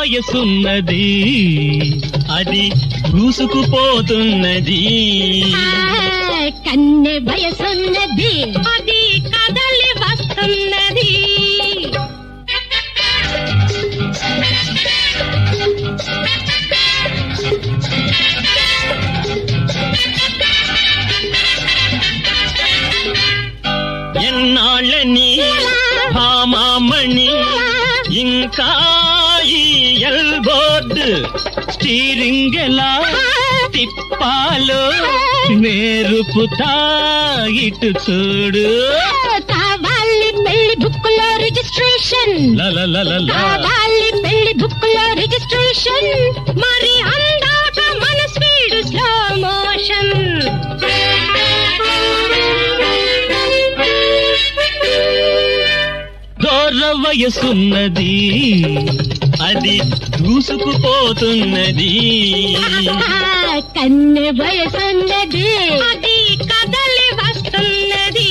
వయసున్నది అది దూసుకుపోతున్నది ఆ, కన్నె వయసున్నది అది కదలి వస్తున్నది ఎన్నాళ్ళని భామామణి ఇంకా ఈ ఎల్బోర్డ్ స్టీరింగ్ ఎలా తిప్పాలో నేర్పుతా ఇటు చూడు కావాలి పెళ్లి బుక్ లో రిజిస్ట్రేషన్ లలలలలా. కావాలి పెళ్లి బుక్ లో రిజిస్ట్రేషన్ మరి అందాక మన స్పీడ్ స్లో మోషన్ దూర వయసున్నది అది దూసుకుపోతున్నది కన్నె వయసున్నది అది కదలి వస్తున్నది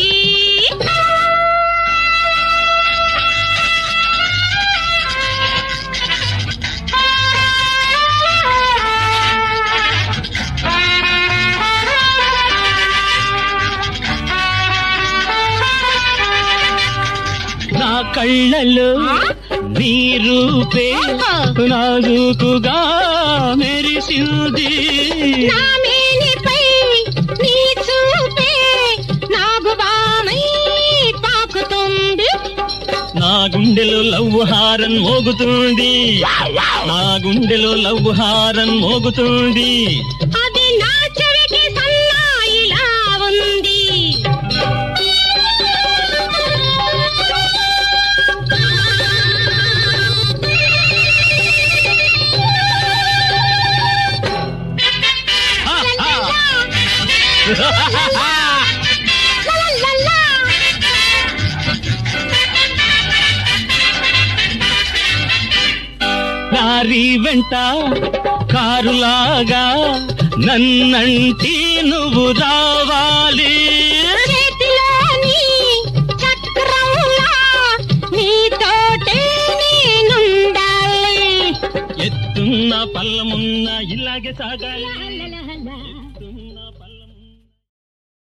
నా కళ్ళలో నీ రూపే నాజుకుగా మెరిసింది నా మేనిపై నీ చూపే నాగుబామై తాకుతుంది నా గుండెలో లవ్ హారన్ మోగుతుంది నా గుండెలో లవ్ హారన్ మోగుతుంది అది నా చెవికి సన్నాయిలా ఉంది హా, హా. లలలలా. లారీ వెంట కారులాగా నన్నంటి నువ్వు రావాలి చేతిలోని చక్రంలా నీతోటే నేనుండాలి ఎత్తున్న పల్లమున్న ఇలాగే సాగాలి